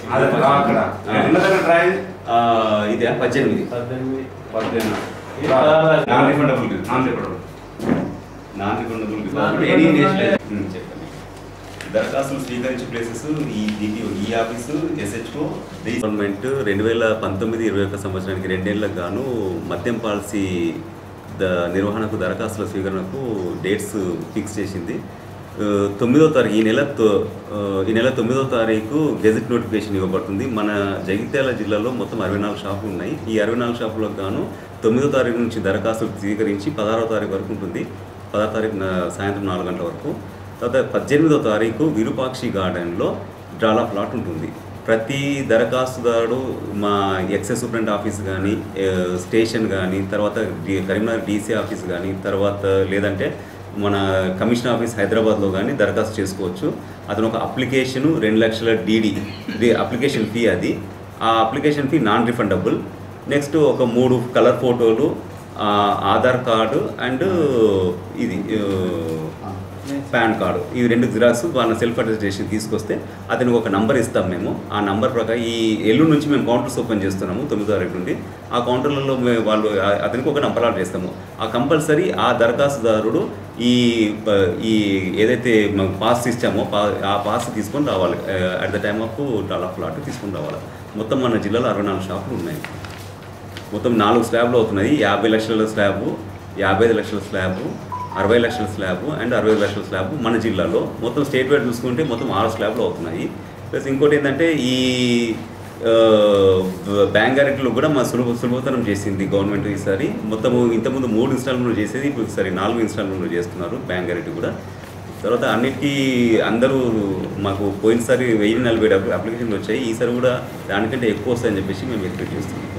అదే రా అక్కడ ఆ. ఎన్న దగ్గర డ్రాయింగ్ ఆ, ఇదే పద్దెనిమిది పద్దెనిమిది పద్దెనిమిది non refundable non refundable non refundable Non-refundable. Any national చెప్పండి దరఖాస్తులు స్వీకరించే ప్లేసెస్ ఈ డిటిఓ ఈ ఆఫీసు ఎస్హెచ్ఓ గవర్నమెంట్ రెండు వేల పంతొమ్మిది ఇరవై ఒక్క సంవత్సరానికి రెండేళ్లకు గాను మద్యం పాలసీ ద నిర్వహణకు దరఖాస్తుల స్వీకరణకు డేట్స్ ఫిక్స్ చేసింది ఆ, తొమ్మిదో తారీఖు ఈ నెల తొ- ఆ, ఈ నెల తొమ్మిదో తారీఖు గెజెట్ నోటిఫికేషన్ ఇవ్వబడుతుంది మన జగిత్యాల జిల్లాలో మొత్తం అరవై నాలుగు షాపులు ఉన్నాయి ఈ అరవై నాలుగు షాపులకు గాను తొమ్మిదో తారీఖు నుంచి దరఖాస్తులు స్వీకరించి పదహారో తారీఖు వరకు ఉంటుంది పదహారు తారీఖు నా- సాయంత్రం నాలుగు గంటల వరకు తర్వాత పద్దెనిమిదో తారీఖు విరూపాక్షి గార్డెన్లో డ్రాలా ప్లాట్ ఉంటుంది ప్రతి దరఖాస్తుదారుడు మా ఎక్సైజ్ సూపరింట్ ఆఫీస్ కానీ స్టేషన్ కానీ తర్వాత డి- కరీంనగర్ డీసీ ఆఫీస్ కానీ తర్వాత లేదంటే మన కమిషన్ ఆఫీస్ హైదరాబాద్లో కానీ దరఖాస్తు చేసుకోవచ్చు అతను ఒక అప్లికేషను రెండు లక్షల డీడీ అప్లికేషన్ ఫీ అది ఆ application fee non refundable next ఒక మూడు కలర్ ఫోటోలు ఆ, ఆధార్ కార్డు అండ్ ఇది ఆ, పాన్ కార్డు ఈ రెండు జిరాక్స్ వాళ్ళ సెల్ఫ్ అటెస్టేషన్ తీసుకొస్తే అతనికి ఒక నంబర్ ఇస్తాం మేము ఆ నంబర్ ప్రకారం ఈ ఎల్లుండి నుంచి మేము కౌంటర్స్ ఓపెన్ చేస్తున్నాము తొమ్మిదో తారీఖు నుండి ఆ కౌంటర్లలో మే- వాళ్ళు ఆ- అతనికి ఒక నంబర్ ఆర్డర్ చేస్తాము ఆ కంపల్సరీ ఆ దరఖాస్తుదారుడు ఈ ప- ఈ ఏదైతే మనం పాస్ ఇచ్చామో పా ఆ పాస్ తీసుకొని రావాలి at the time of draw of lot తీసుకొని రావాలి మొత్తం మన జిల్లాలో అరవై నాలుగు షాపులు ఉన్నాయి మొత్తం నాలుగు స్లాబ్లు అవుతున్నాయి యాభై లక్షల స్లాబు యాభై ఐదు లక్షల స్లాబు అరవై లక్షల స్లాబు అండ్ అరవై ఐదు లక్షల స్లాబు మన జిల్లాలో మొత్తం స్టేట్ వైడ్ చూసుకుంటే మొత్తం ఆరు స్లాబ్లు అవుతున్నాయి ప్లస్ ఇంకోటి ఏంటంటే ఈ ఆ, బ్యాంక్ గ్యారెంటీలో కూడా మా సులభ సులభతరం చేసింది గవర్నమెంట్ ఈసారి మొత్తం ఇంతకుముందు మూడు ఇన్స్టాల్మెంట్లు చేసేది ఇప్పుడు ఈసారి నాలుగు ఇన్స్టాల్మెంట్లు చేస్తున్నారు బ్యాంక్ గ్యారెంటీ కూడా తర్వాత అన్నిటికీ అందరూ మాకు పోయినసారి వెయ్యి నలభై ఏడు అప్లికేషన్లు వచ్చాయి ఈసారి కూడా దానికంటే ఎక్కువ వస్తాయని చెప్పేసి మేము ఎక్స్పెక్ట్ చేస్తున్నాం